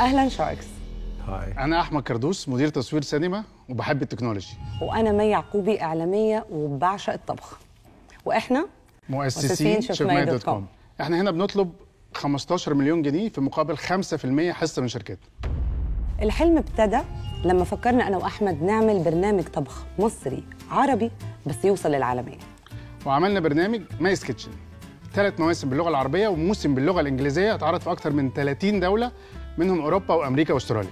اهلا شاركس هاي انا احمد كردوس مدير تصوير سينما وبحب التكنولوجي وانا مي يعقوبي اعلاميه وبعشق الطبخ واحنا مؤسسين مؤسسين شيف شيف ماي ماي دوت دوت كوم. كوم احنا هنا بنطلب 15 مليون جنيه في مقابل 5% حصه من شركتنا الحلم ابتدى لما فكرنا انا واحمد نعمل برنامج طبخ مصري عربي بس يوصل للعالميه وعملنا برنامج مايس كيتشن ثلاث مواسم باللغه العربيه وموسم باللغه الانجليزيه اتعرض في اكثر من 30 دوله منهم اوروبا وامريكا واستراليا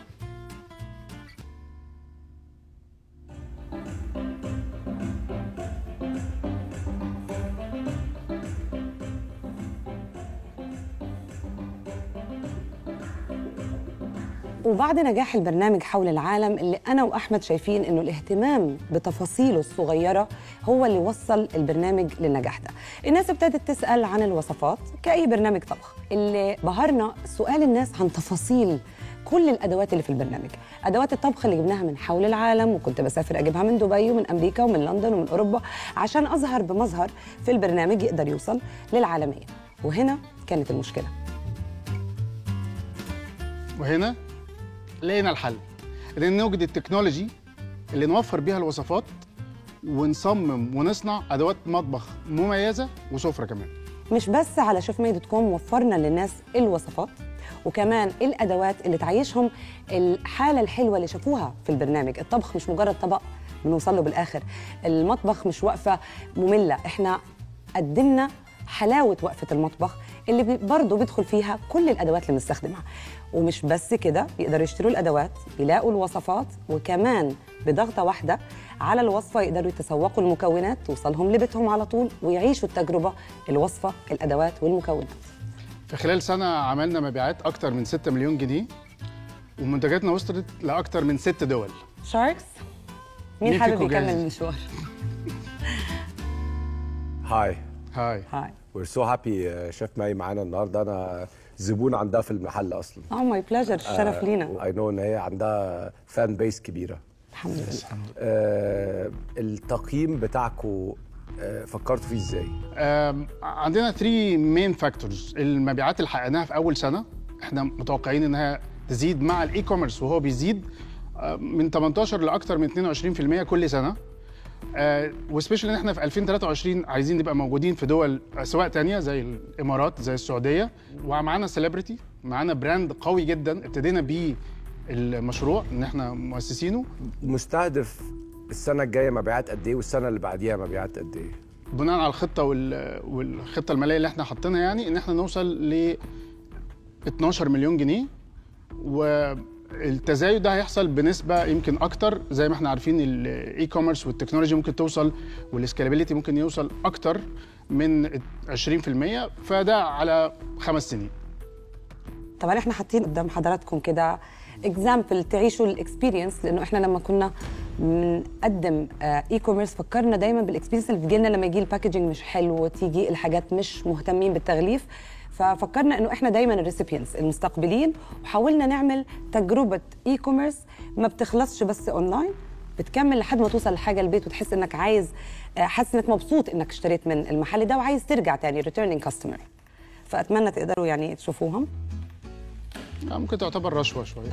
وبعد نجاح البرنامج حول العالم اللي انا واحمد شايفين انه الاهتمام بتفاصيله الصغيره هو اللي وصل البرنامج للنجاح ده الناس ابتدت تسال عن الوصفات كاي برنامج طبخ اللي بهرنا سؤال الناس عن تفاصيل كل الادوات اللي في البرنامج ادوات الطبخ اللي جبناها من حول العالم وكنت بسافر اجيبها من دبي ومن امريكا ومن لندن ومن اوروبا عشان اظهر بمظهر في البرنامج يقدر يوصل للعالميه وهنا كانت المشكله وهنا لقينا الحل ان نوجد التكنولوجي اللي نوفر بيها الوصفات ونصمم ونصنع ادوات مطبخ مميزه وسفره كمان مش بس على شيف ماي دوت كوم وفرنا للناس الوصفات وكمان الادوات اللي تعيشهم الحاله الحلوه اللي شافوها في البرنامج الطبخ مش مجرد طبق بنوصل له بالاخر المطبخ مش وقفه ممله احنا قدمنا حلاوه وقفه المطبخ اللي بي- برضه بيدخل فيها كل الادوات اللي بنستخدمها ومش بس كده يقدروا يشتروا الادوات يلاقوا الوصفات وكمان بضغطه واحده على الوصفه يقدروا يتسوقوا المكونات توصلهم لبيتهم على طول ويعيشوا التجربه الوصفه الادوات والمكونات في خلال سنه عملنا مبيعات اكتر من 6 مليون جنيه ومنتجاتنا وصلت لاكتر من ست دول شاركس مين مين حابب فيكم يكمل جاهز؟ المشوار هاي هاي هاي وير سو هابي شيف ماي معانا النهارده انا زبون عندها في المحل اصلا اه ماي بلاجر الشرف لينا اي نو ان هي عندها فان بيس كبيره الحمد لله آه التقييم بتاعكم آه فكرتوا فيه ازاي؟ آم، عندنا 3 مين فاكتورز المبيعات اللي حققناها في اول سنه احنا متوقعين انها تزيد مع الاي كوميرس وهو بيزيد آه، من 18 لاكثر من 22% كل سنه وسبيشال ان احنا في 2023 عايزين نبقى موجودين في دول اسواق تانية زي الامارات زي السعوديه ومعانا سيلبرتي معانا براند قوي جدا ابتدينا بيه المشروع ان احنا مؤسسينه مستهدف السنه الجايه مبيعات قد ايه والسنه اللي بعديها مبيعات قد ايه؟ بناء على الخطه وال- والخطه الماليه اللي احنا حاطينها يعني ان احنا نوصل ل 12 مليون جنيه والتزايد ده هيحصل بنسبه يمكن اكتر زي ما احنا عارفين الاي كوميرس والتكنولوجي ممكن توصل والسكالابيلتي ممكن يوصل اكتر من 20% فده على خمس سنين طبعا احنا حاطين قدام حضراتكم كده اكزامبل تعيشوا الاكسبيرينس لانه احنا لما كنا بنقدم اي كوميرس فكرنا دايما بالاكسبيرينس اللي بتجي لنا لما يجي الباكجينج مش حلو وتيجي الحاجات مش مهتمين بالتغليف ففكرنا انه احنا دايما الريسيبينتس المستقبلين وحاولنا نعمل تجربه اي كوميرس ما بتخلصش بس اونلاين بتكمل لحد ما توصل لحاجه البيت وتحس انك عايز آه، حاسس انك مبسوط انك اشتريت من المحل ده وعايز ترجع تاني ريتيرنينج كاستمر فاتمنى تقدروا يعني تشوفوهم آه، ممكن تعتبر رشوه شويه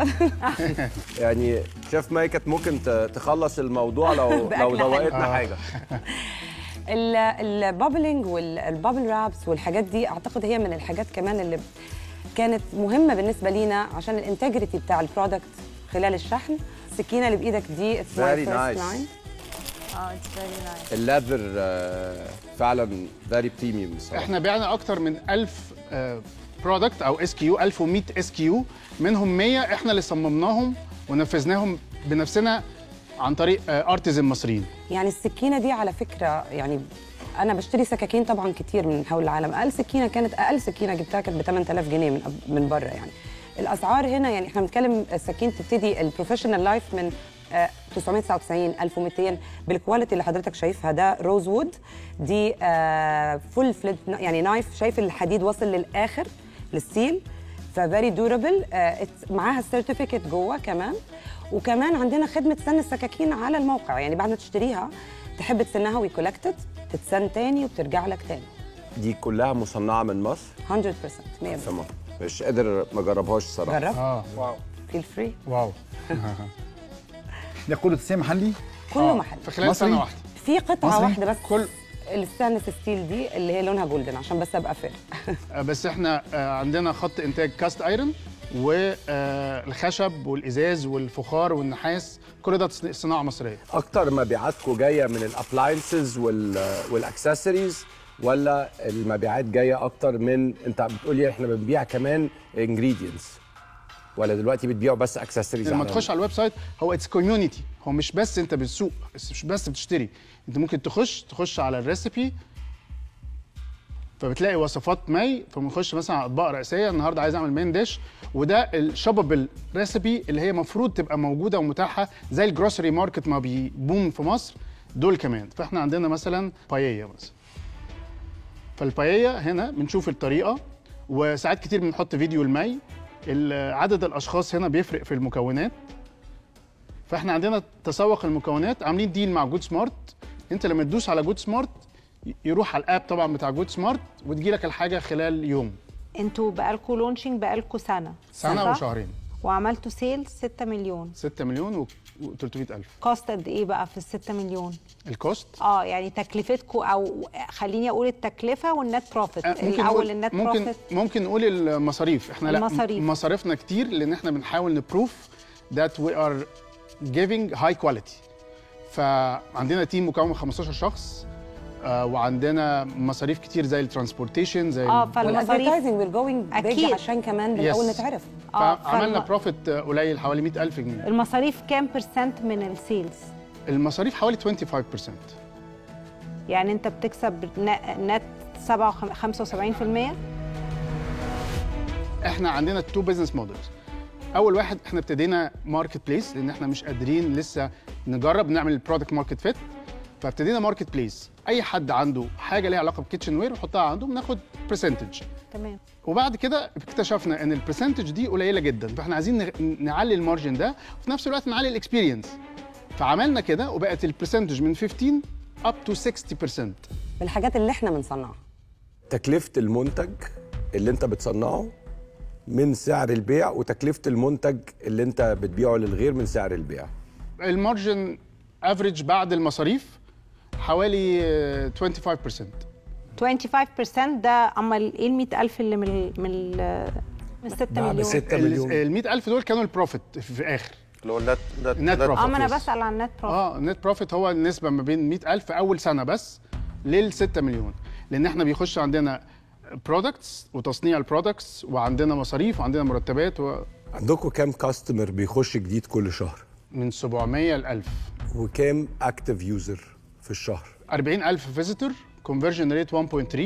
يعني شيف ماي كانت ممكن ت- تخلص الموضوع لو لو بأكل دوقتنا حلو. حاجه ال- البابلينج والبابل رابس والحاجات دي اعتقد هي من الحاجات كمان اللي كانت مهمه بالنسبه لينا عشان الانتجريتي بتاع البرودكت خلال الشحن السكينه اللي بايدك دي it's my Very first nice. line. اه اتس فيري نايس الليذر آه فعلا فيري بريميوم الصراحه احنا بعنا اكتر من 1000 برودكت او اس كيو 1100 اس كيو منهم 100 احنا اللي صممناهم ونفذناهم بنفسنا عن طريق ارتزن مصريين يعني السكينه دي على فكره يعني انا بشتري سكاكين طبعا كتير من حول العالم اقل سكينه كانت اقل سكينه جبتها كانت ب 8000 جنيه من من بره يعني الاسعار هنا يعني احنا بنتكلم السكين تبتدي البروفيشنال لايف من آه، 999 1200 بالكواليتي اللي حضرتك شايفها ده روز وود دي فول فليد يعني نايف شايف الحديد واصل للاخر للستيل ففيري دورابل معاها السيرتيفيكت جوه كمان وكمان عندنا خدمه سن السكاكين على الموقع يعني بعد ما تشتريها تحب تسنها ويكولكتد تتسن تاني وبترجع لك تاني دي كلها مصنعه من مصر 100% 100% تمام مش قادر ما اجربهاش الصراحه جرب اه واو فيل فري واو ده كله تسليم محلي كله آه، محل في خلال مصري؟ سنه واحده في قطعه مصري؟ واحده بس كل- الستانلس ستيل دي اللي هي لونها جولدن عشان بس ابقى فاهم آه، بس احنا آه، عندنا خط انتاج كاست ايرون والخشب والازاز والفخار والنحاس كل ده تصنيع- صناعه مصريه اكتر مبيعاتكم جايه من الابلاينسز والاكسسوارز ولا المبيعات جايه اكتر من انت بتقولي احنا بنبيع كمان انجريدينتس ولا دلوقتي بتبيعوا بس اكسسوارز لما تخش على الويب سايت هو اتس كوميونتي هو مش بس انت بتسوق بس مش بس بتشتري انت ممكن تخش تخش على الريسبي فبتلاقي وصفات ماي فبنخش مثلا على اطباق رئيسيه النهارده عايز اعمل مين ديش وده الشوبابل ريسبي اللي هي المفروض تبقى موجوده ومتاحه زي الجروسري ماركت ما بيبوم في مصر دول كمان فاحنا عندنا مثلا باييه مثلا فالباييه هنا بنشوف الطريقه وساعات كتير بنحط فيديو المي ال- عدد الاشخاص هنا بيفرق في المكونات فاحنا عندنا تسوق المكونات عاملين ديل مع جود سمارت انت لما تدوس على جود سمارت ي- يروح على الاب طبعا بتاع جود سمارت وتجي لك الحاجه خلال يوم انتوا بقالكوا لونشنج بقالكوا سنه سنه صح؟ وشهرين وعملتوا سيلز 6 مليون 6 مليون و300 الف كوست قد ايه بقى في ال 6 مليون الكوست اه يعني تكلفتكم او خليني اقول التكلفه والنت بروفيت آه، الاول نقول- النت ممكن بروفيت ممكن نقول المصاريف احنا لا المصاريف. مصاريفنا كتير لان احنا بنحاول نبروف ذات وي ار جيفينج هاي كواليتي فعندنا تيم مكون من 15 شخص آه وعندنا مصاريف كتير زي الترانسبورتيشن زي اه ال- فالمصاريف والادفرتايزنج وير جوينج بيج أكيد. عشان كمان بالاول Yes. نتعرف آه، فعملنا فالم- بروفيت قليل حوالي 100000 جنيه المصاريف كام برسنت من السيلز المصاريف حوالي 25% يعني انت بتكسب ن- نت 7 75% احنا عندنا تو بزنس مودلز اول واحد احنا ابتدينا ماركت بليس لان احنا مش قادرين لسه نجرب نعمل البرودكت ماركت فيت فابتدينا ماركت بليس اي حد عنده حاجه ليها علاقه بكيتشن وير نحطها عنده بناخد برسنتج تمام وبعد كده اكتشفنا ان البرسنتج دي قليله جدا فاحنا عايزين نغ- نعلي المارجن ده وفي نفس الوقت نعلي الاكسبيرينس فعملنا كده وبقت البرسنتج من 15 اب تو 60% بالحاجات اللي احنا بنصنعها تكلفه المنتج اللي انت بتصنعه من سعر البيع وتكلفه المنتج اللي انت بتبيعه للغير من سعر البيع المارجن افريج بعد المصاريف حوالي آه، 25% 25% ده امال ايه ال 100000 اللي من ال من ال من 6 بعد مليون 6 مليون ال 100000 دول كانوا البروفيت في الاخر اللي هو النت نت النت بروفيت اه ما انا profits. بسال عن النت بروفيت اه النت بروفيت هو النسبه ما بين 100000 اول سنه بس لل 6 مليون لان احنا بيخش عندنا برودكتس وتصنيع البرودكتس وعندنا مصاريف وعندنا مرتبات و... عندكم كام كاستمر بيخش جديد كل شهر من 700 ل 1000 وكام اكتف يوزر في الشهر 40000 فيزيتور كونفرجن ريت 1.3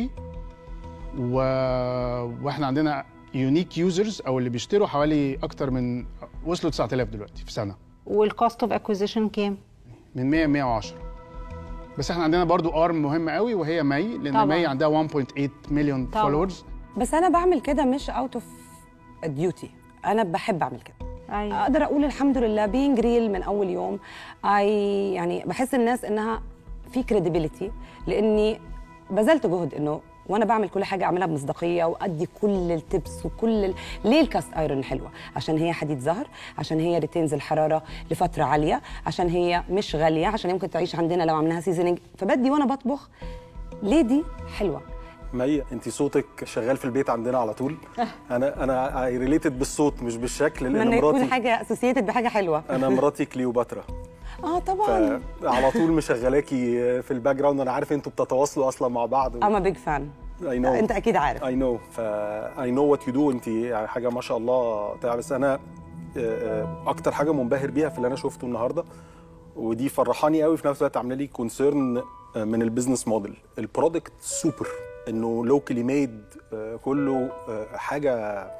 و... واحنا عندنا يونيك يوزرز او اللي بيشتروا حوالي اكتر من وصلوا 9000 دلوقتي في سنه والكوست اوف اكوزيشن كام؟ من 100 ل 110 بس احنا عندنا برضو ارم مهمه قوي وهي ماي لان طبعاً. ماي عندها 1.8 مليون طبعاً. فولورز بس انا بعمل كده مش اوت اوف ديوتي انا بحب اعمل كده ايوه اقدر اقول الحمد لله بينج ريل من اول يوم اي يعني بحس الناس انها في كريديبيليتي لاني بذلت جهد انه وانا بعمل كل حاجه اعملها بمصداقيه وادي كل التبس وكل ال... ليه الكاست ايرون حلوه عشان هي حديد زهر عشان هي ريتينز الحراره لفتره عاليه عشان هي مش غاليه عشان هي ممكن تعيش عندنا لو عملناها سيزنينج فبدي وانا بطبخ ليه دي حلوه مي انت صوتك شغال في البيت عندنا على طول انا انا اي ريليتد بالصوت مش بالشكل لان اتمنى يكون مراتي حاجه اسوسييتد بحاجه حلوه انا مراتي كليوباترا اه طبعا فعلى طول مشغلاكي في الباك جراوند انا عارف انتوا بتتواصلوا اصلا مع بعض ام بيج فان اي نو انت اكيد عارف اي نو ف اي نو وات يو دو انت يعني حاجه ما شاء الله بتاع بس انا آه، آه، اكتر حاجه منبهر بيها في اللي انا شفته النهارده ودي فرحاني قوي في نفس الوقت عامله لي كونسيرن من البيزنس موديل البرودكت سوبر انه لوكالي ميد كله آه، حاجه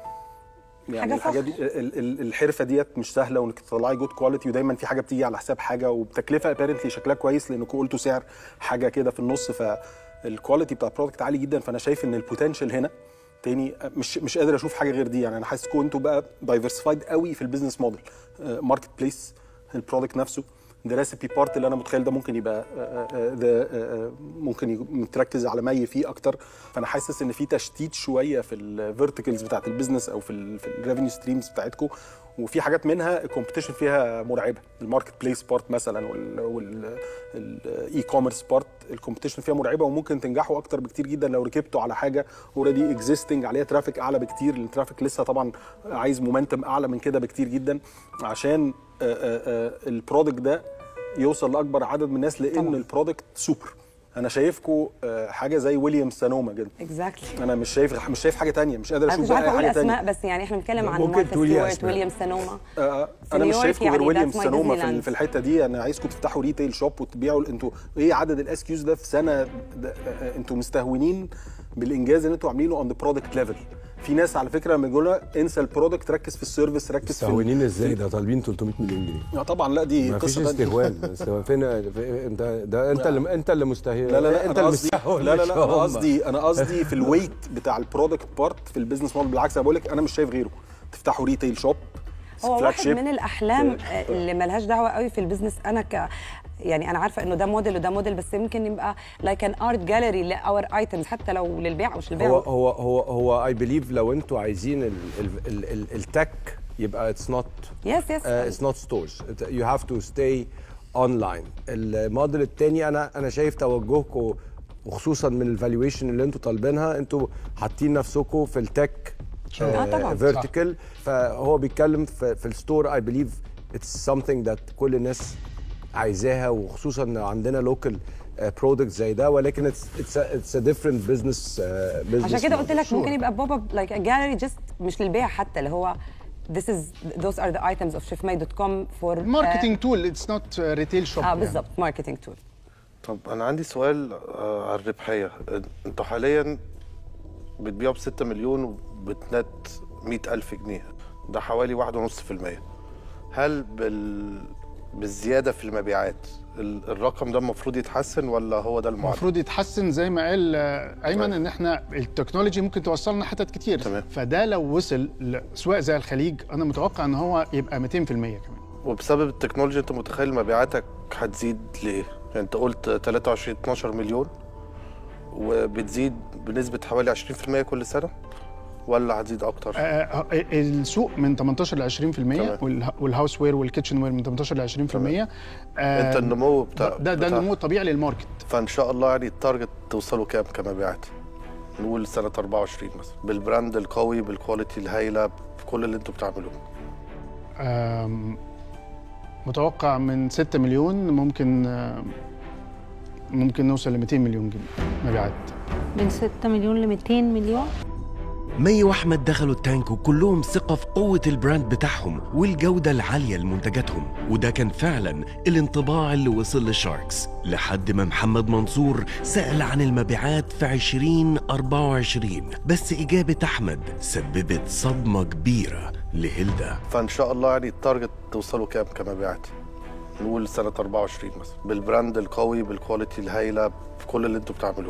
يعني حاجة الحاجات دي ال- ال- الحرفه ديت مش سهله وانك تطلعي جود كواليتي ودايما في حاجه بتيجي على حساب حاجه وبتكلفه ابيرنتلي شكلها كويس لانكم قلتوا سعر حاجه كده في النص فالكواليتي بتاع البرودكت عالي جدا فانا شايف ان البوتنشال هنا تاني مش مش قادر اشوف حاجه غير دي يعني انا حاسسكم انتوا بقى دايفرسيفايد قوي في البيزنس موديل ماركت بليس البرودكت نفسه ده ريسيبي بارت اللي انا متخيل ده ممكن يبقى ده ممكن يبقى متركز على مي فيه اكتر فانا حاسس ان في تشتيت شويه في الفيرتيكلز بتاعت البيزنس او في ال في الريفينيو ستريمز بتاعتكم وفي حاجات منها الكومبيتيشن فيها مرعبه الماركت بليس بارت مثلا والاي كوميرس بارت الكومبيتيشن فيها مرعبه وممكن تنجحوا اكتر بكتير جدا لو ركبتوا على حاجه اوريدي اكزيستنج عليها ترافيك اعلى بكتير لان الترافيك لسه طبعا عايز مومنتم اعلى من كده بكتير جدا عشان البرودكت ده يوصل لاكبر عدد من الناس لان طبعاً. البرودكت سوبر انا شايفكم حاجه زي ويليام سانوما جدا اكزاكتلي انا مش شايف مش شايف حاجه تانية مش قادر انا اشوف مش بقى عارفه اي اقول حاجه تانية اسماء بس يعني احنا بنتكلم عن ممكن مارثا تقولي ستيوارت أسماء. ويليام سانوما آه، في انا مش نيويورك شايفكم غير يعني ويليام that's my سانوما في, Disneyland. ال- في الحته دي انا عايزكم تفتحوا ريتيل شوب وتبيعوا انتوا ايه عدد الاس كيوز ده في سنه ده آه، انتوا مستهونين بالانجاز اللي انتوا عاملينه اون ذا برودكت ليفل في ناس على فكره لما يقولوا انسى البرودكت ركز في السيرفيس ركز في ال- مستهونين ازاي ده طالبين 300 مليون جنيه آه، طبعا لا دي ما فيش قصه تانية. استهوان بس هو فين في- انت ده انت اللي انت اللي مستهين لا لا لا انت انا اللي قصدي مستهون لا لا مش لا انا هم. قصدي انا قصدي في الويت بتاع البرودكت بارت في البيزنس موديل بالعكس انا بقول لك انا مش شايف غيره تفتحوا ريتيل شوب هو flag واحد ship. من الاحلام اللي ملهاش دعوه قوي في البيزنس انا ك يعني انا عارفه انه ده موديل وده موديل بس يمكن يبقى لايك ان ارت جاليري لاور ايتمز حتى لو للبيع او مش للبيع هو هو هو هو اي بليف لو انتوا عايزين ال- ال- ال- ال- التك يبقى اتس نوت يس يس اتس نوت ستورز يو هاف تو ستي اونلاين الموديل الثاني انا انا شايف توجهكم وخصوصا من الفالويشن اللي انتوا طالبينها انتوا حاطين نفسكم في التك آه، طبعاً. فيرتيكال فهو بيتكلم في, في الستور اي بليف اتس something ذات كل الناس عايزاها وخصوصا ان عندنا لوكال برودكت زي ده ولكن اتس اتس ا ديفرنت بزنس بزنس عشان كده قلت لك ممكن يبقى بوب اب لايك جاليري جست مش للبيع حتى اللي هو this is those are the items of chefmade.com for ماركتنج تول اتس نوت ريتيل شوب اه بالظبط ماركتنج تول طب انا عندي سؤال آه، على الربحيه انتوا حاليا بتبيعوا ب 6 مليون وبتنت 100 الف جنيه ده حوالي 1.5% هل بال بالزياده في المبيعات ال- الرقم ده المفروض يتحسن ولا هو ده المعدل المفروض يتحسن زي ما قال آه، ايمن ان احنا التكنولوجي ممكن توصلنا حتت كتير تمام. فده لو وصل لسواق زي الخليج انا متوقع ان هو يبقى 200% كمان وبسبب التكنولوجيا انت متخيل مبيعاتك هتزيد ليه؟ يعني انت قلت 23 12 مليون وبتزيد بنسبه حوالي 20% كل سنه ولا هتزيد اكتر؟ آه، آه، السوق من 18 ل 20% تمام. والها- والهاوس وير والكيتشن وير من 18 ل 20% آه، انت النمو بتاع ده ده بتاع- النمو الطبيعي للماركت فان شاء الله يعني التارجت توصلوا كام كمبيعات؟ نقول سنه 24 مثلا بالبراند القوي بالكواليتي الهايله بكل اللي انتوا بتعملوه آم، متوقع من 6 مليون ممكن آم، ممكن نوصل ل 200 مليون جنيه مبيعات من 6 مليون ل 200 مليون مي واحمد دخلوا التانك وكلهم ثقة في قوة البراند بتاعهم والجودة العالية لمنتجاتهم وده كان فعلا الانطباع اللي وصل للشاركس لحد ما محمد منصور سأل عن المبيعات في 2024 بس إجابة أحمد سببت صدمة كبيرة لهيلدا فان شاء الله يعني التارجت توصلوا كام كمبيعات؟ نقول سنه 24 مثلا بالبراند القوي بالكواليتي الهايله بكل اللي انتوا بتعملوه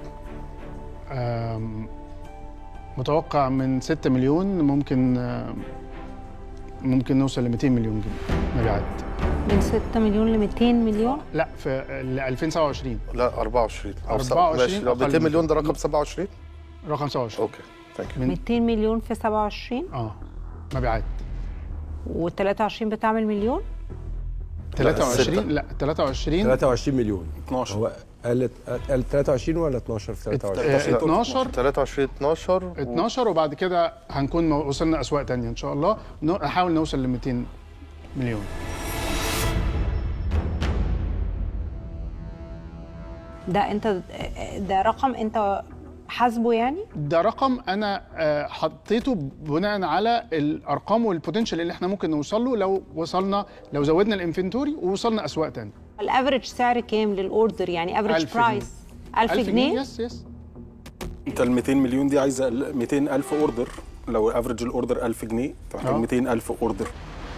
آم، متوقع من 6 مليون ممكن آم، ممكن نوصل ل 200 مليون جنيه مبيعات من 6 مليون ل 200 مليون لا في ل 2027 لا 24 أو سبعة- 24 ماشي لو أقل 200 من مليون ده كده. رقم 27 رقم 27 اوكي ثانك يو من 200 مليون في 27 اه مبيعات و23 بتعمل مليون 23 لا 23 23 مليون 12 هو قال قال 23 ولا 12 في 23 آه، 12 23 12 و- 12 وبعد كده هنكون مو- وصلنا اسواق تانية ان شاء الله نو- نحاول نوصل ل 200 مليون ده انت ده رقم انت حاسبه يعني ده رقم انا آه، حطيته بناء على الارقام والبوتنشال اللي احنا ممكن نوصل له لو وصلنا لو زودنا الانفنتوري ووصلنا اسواق تانية الافريج سعر كام للاوردر يعني افريج 1000 جنيه. برايس 1000 جنيه يس يس انت ال 200 مليون دي عايزه 200 الف اوردر لو افريج الاوردر 1000 جنيه انت محتاج اه. 200 الف اوردر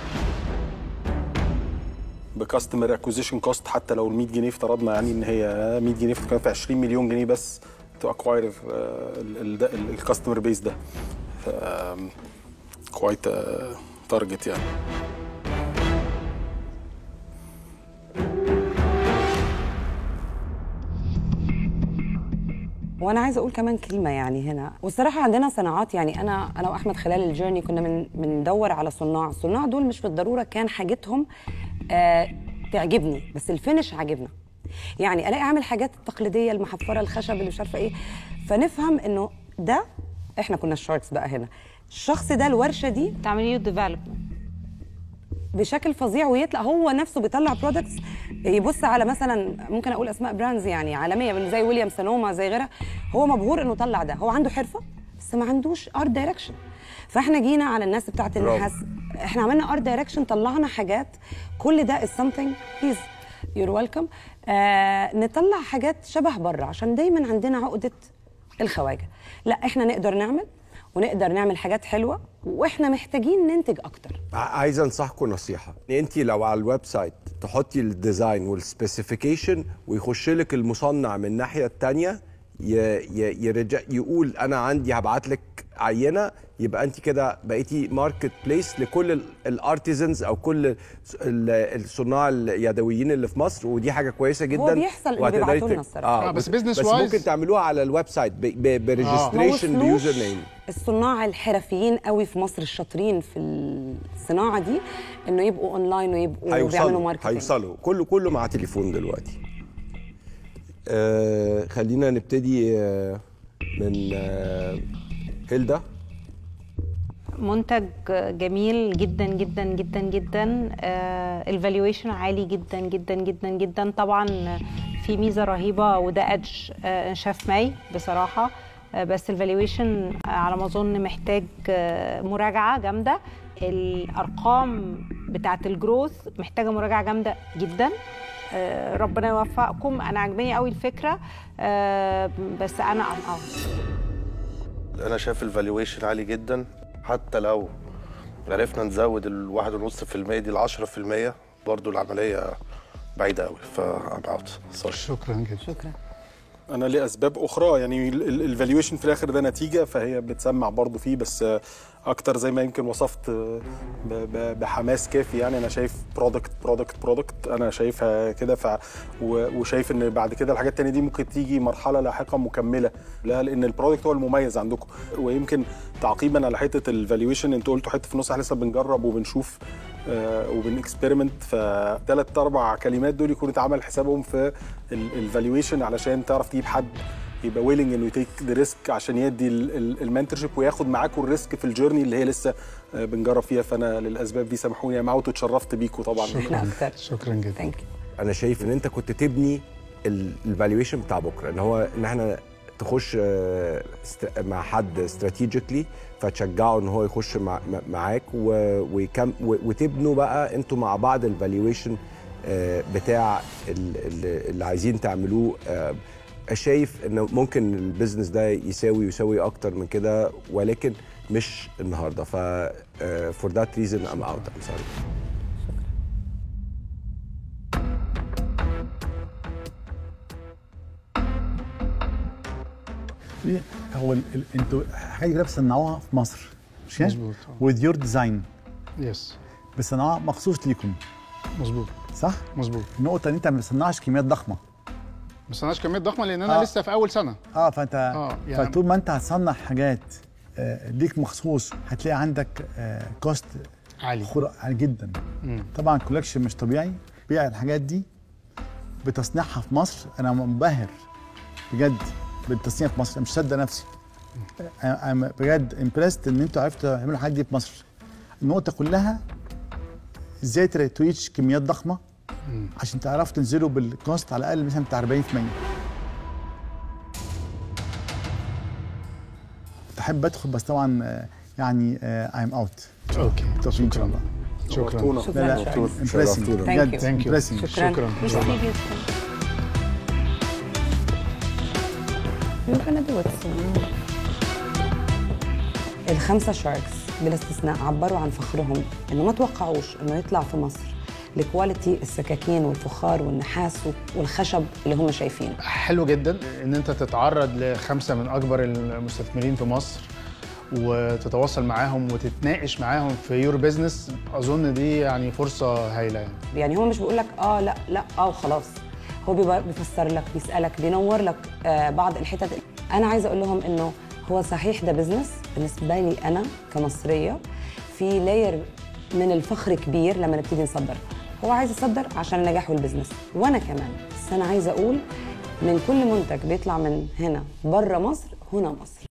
بكاستمر اكوزيشن كوست حتى لو ال 100 جنيه افترضنا يعني ان هي 100 جنيه فكان في 20 مليون جنيه بس تو اكواير الكاستمر بيس ده كوايت تارجت يعني وانا عايزه اقول كمان كلمه يعني هنا والصراحه عندنا صناعات يعني انا انا واحمد خلال الجيرني كنا من بندور على صناع الصناع دول مش بالضروره كان حاجتهم آه تعجبني بس الفينش عاجبنا يعني الاقي عامل حاجات التقليديه المحفره الخشب اللي مش عارفه ايه فنفهم انه ده احنا كنا الشاركس بقى هنا الشخص ده الورشه دي تعملي له ديفلوبمنت بشكل فظيع ويطلع هو نفسه بيطلع برودكتس يبص على مثلا ممكن اقول اسماء براندز يعني عالميه زي ويليام سونوما زي غيرها هو مبهور انه طلع ده هو عنده حرفه بس ما عندوش ارت دايركشن فاحنا جينا على الناس بتاعت برافو. النحاس احنا عملنا ارت دايركشن طلعنا حاجات كل ده is something بليز يور ويلكم آه نطلع حاجات شبه بره عشان دايما عندنا عقده الخواجه لا احنا نقدر نعمل ونقدر نعمل حاجات حلوه واحنا محتاجين ننتج اكتر ع- عايز انصحكم نصيحه انت لو على الويب سايت تحطي الديزاين والسبيسيفيكيشن ويخش لك المصنع من الناحيه الثانيه يرجع يقول انا عندي هبعت لك عينه يبقى انت كده بقيتي ماركت بليس لكل الارتيزنز او كل ال- الصناع اليدويين اللي في مصر ودي حاجه كويسه جدا بيحصل إنه وهتقدري بيبعتوا لنا تك- الصراحة. آه، بس بس, business بس wise- ممكن تعملوها على الويب سايت ما بريجستريشن وصلوش يوزر نيم الصناع الحرفيين قوي في مصر الشاطرين في الصناعه دي انه يبقوا اونلاين ويبقوا بيعملوا هيوصلوا ماركتنج هيوصلوا كله كله مع تليفون دلوقتي آه خلينا نبتدي آه من آه هيلدا منتج جميل جدا جدا جدا جدا الفالويشن عالي جدا جدا جدا جدا طبعا في ميزه رهيبه وده ادج آه، شاف ماي بصراحه آه، بس الفالويشن على ما اظن محتاج آه، مراجعه جامده الارقام بتاعه الجروث محتاجه مراجعه جامده جدا آه، ربنا يوفقكم انا عجباني قوي الفكره آه، بس انا ام اوت انا شايف الفالويشن عالي جدا حتى لو عرفنا نزود الواحد ونص في المية دي العشرة في المية برضو العملية بعيدة قوي فأم اوت سوري شكرا جدا شكرا انا لاسباب اخرى يعني الفالويشن في الاخر ده نتيجه فهي بتسمع برضو فيه بس آه، اكتر زي ما يمكن وصفت آه، ب- ب- بحماس كافي يعني انا شايف برودكت برودكت برودكت انا شايفها كده ف و- وشايف ان بعد كده الحاجات التانية دي ممكن تيجي مرحله لاحقه مكمله لا لان البرودكت هو المميز عندكم ويمكن تعقيبا على حته الفالويشن انتوا قلتوا حته في النص احنا لسه بنجرب وبنشوف آه، وبنكسبيرمنت فثلاث اربع كلمات دول يكون اتعمل حسابهم في الفالويشن علشان تعرف تجيب حد يبقى ويلنج انه يتيك ذا ريسك عشان يدي المنتورشيب وياخد معاكم الريسك في الجيرني اللي هي لسه آه، بنجرب فيها فانا للاسباب دي سامحوني يا معوت واتشرفت بيكم طبعا احنا اكتر شكرا جدا ثانك يو انا شايف ان انت كنت تبني الفالويشن بتاع بكره ان هو ان احنا تخش آه، است- مع حد استراتيجيكلي فتشجعه ان هو يخش مع مع- معاك و- ويكم و- وتبنوا بقى انتوا مع بعض الفالويشن بتاع ال- ال- اللي عايزين تعملوه آه، شايف ان ممكن البيزنس ده يساوي يساوي اكتر من كده ولكن مش النهارده ف فور ذات ريزن ام اوت ام سوري إيه؟ هو ال- ال- انتوا حاجه كده بتصنعوها في مصر مش كده؟ مظبوط. وذ يور ديزاين يس بتصنعوها مخصوص ليكم مظبوط صح؟ مظبوط النقطه ان انت ما بتصنعش كميات ضخمه بس انا كميات ضخمه لان انا آه. لسه في اول سنه اه فانت آه، يعني- فطول ما انت هتصنع حاجات آه، ليك مخصوص هتلاقي عندك آه، كوست عالي خرق عالي جدا مم. طبعا كولكشن مش طبيعي بيع الحاجات دي بتصنيعها في مصر انا منبهر بجد بالتصنيع في مصر انا مش مصدق نفسي انا أنا بجد امبرست ان انتوا عرفتوا تعملوا الحاجات دي في مصر النقطه كلها ازاي تريتش كميات ضخمه عشان تعرفوا تنزلوا بالكوست على الاقل مثلا بتاع 40% تحب ادخل بس طبعا آه، يعني ايم اوت اوكي توفيق ان شاء شكرا الله شكرا شرفتونا. شكرا لا لا شكراً. امبرسنج شرفتونا. بجد Thank you. Thank you. امبرسنج شكرا شكرا ميرسي جدا We're gonna do it soon. الخمسة شاركس بلا استثناء عبروا عن فخرهم انه ما توقعوش انه يطلع في مصر الكواليتي السكاكين والفخار والنحاس والخشب اللي هم شايفينه حلو جدا ان انت تتعرض لخمسه من اكبر المستثمرين في مصر وتتواصل معاهم وتتناقش معاهم في يور بيزنس اظن دي يعني فرصه هايله يعني يعني هو مش بيقول لك اه لا لا اه وخلاص هو بيبقى بيفسر لك بيسالك بينور لك آه بعض الحتت انا عايزه اقول لهم انه هو صحيح ده بزنس بالنسبه لي انا كمصريه في لاير من الفخر كبير لما نبتدي نصدر هو عايز يصدر عشان النجاح والبزنس وانا كمان بس انا عايزه اقول من كل منتج بيطلع من هنا بره مصر هنا مصر